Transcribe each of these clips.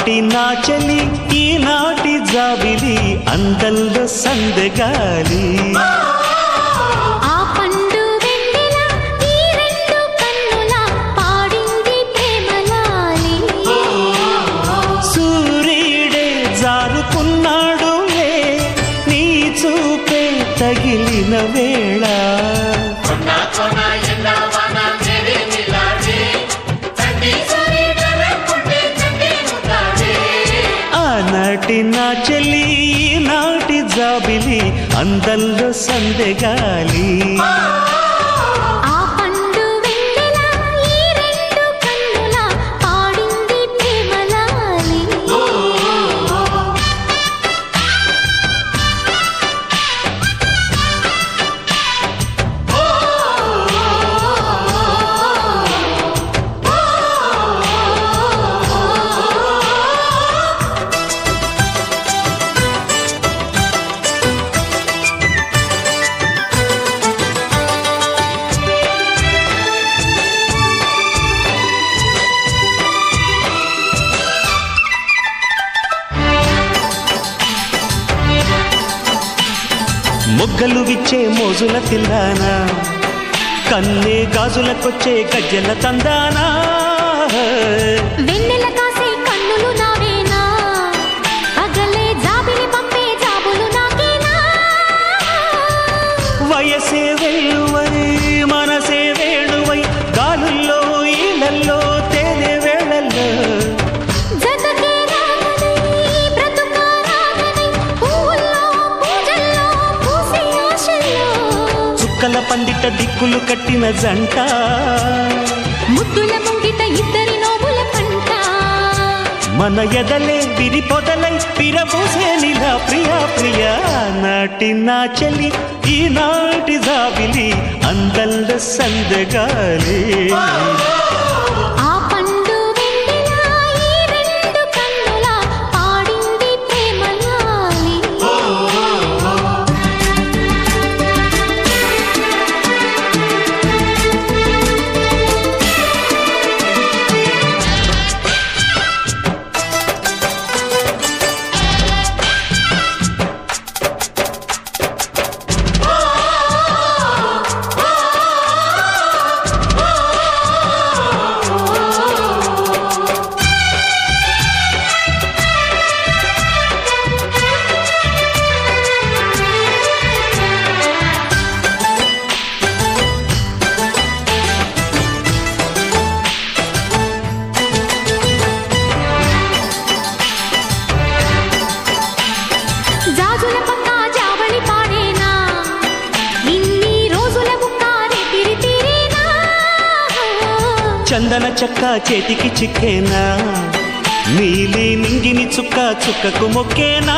ఆనాటి నా చెలి ఈనాటి జాబిలి అందంలో సందగాలి ఆ పండు వెన్నెల ఈ రెండు కన్నుల పాడింది ప్రేమలాలి సూర్యుడే జారుకున్నాడులే నీ చూపే తగిలిన వేళ ఆనాటి నా చెల్లి నాటి జాబిలి అందంలో సందెగాలి ఆ పండు వెన్నెల ఈ రెండు కన్నుల పాడింది ప్రేమలాలి మొగ్గలు విచ్చే మోజుల తిల్లానా కన్నే గాజులకొచ్చే గజ్జల తందానా వెన్నెల కాసే కన్నులు నావేనా పగలే జాబిలి పంపే జాబులు నాకేనా వయసే వేణువై మనసే వేణువై గాలుల్లో ఈలల్లో తేనె వేళల్లో జతకే రాగనై బ్రతుకా రాగనై పూల్లో పూజల్లో పూసే ఆశల్లో చుక్కల పందిట దిక్కులు కట్టిన జంట ముద్దుల ముంగిట ఇద్దరి నోముల పంట మన ఎదలే విరి పొదలై పిరబోసే నిలా ప్రియా ప్రియా నాటి నా చెలి ఈనాటి జాబిలి అందల్ల సందగాలి ఆ పండు వెన్నెల ఈ రెండు కన్నుల పాడింది ప్రేమలాలి జాజుల పక్క జావళి పాడేనా ఇన్ని రోజుల బుక్కారే తిరి తిరినా చందన చెక్క చేతికి చిక్కేనా నీలి నింగిని చుక్క చుక్కకు మొక్కేనా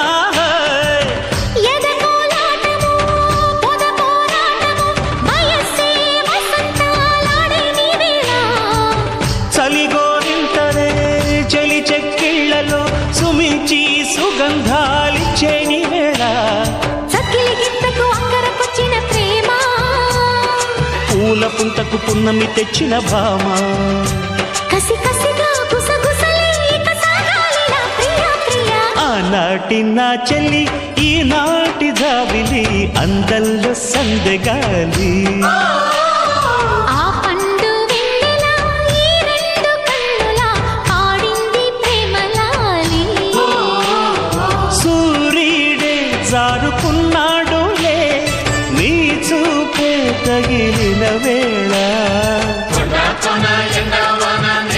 ఎదకోలాటము పొద పోరాటము వయస్సే వసంతాలాడే నీ వేళ చలిగోరింతలే చలి చెక్కిళ్లలో సుమించి సుగంధాలిచ్చేని వేళ చక్కిలి గింతకు అక్కరకొచ్చిన ప్రేమ పూల పుంతకు పున్నమి తెచ్చిన భామ కసి కసిగా గుసగుసలే ఇక సాగాలిలా ప్రియా ప్రియా ఆనాటి నా చెల్లి ఈనాటి జాబిలి అందల్లో సందగాలి ఆ పండు వెన్నెల ఈ రెండు కన్నుల పాడింది ప్రేమలాలి సూర్యుడే జారుకున్నాడులే నీ చూపే తగిలిన వేళ ఎండవాన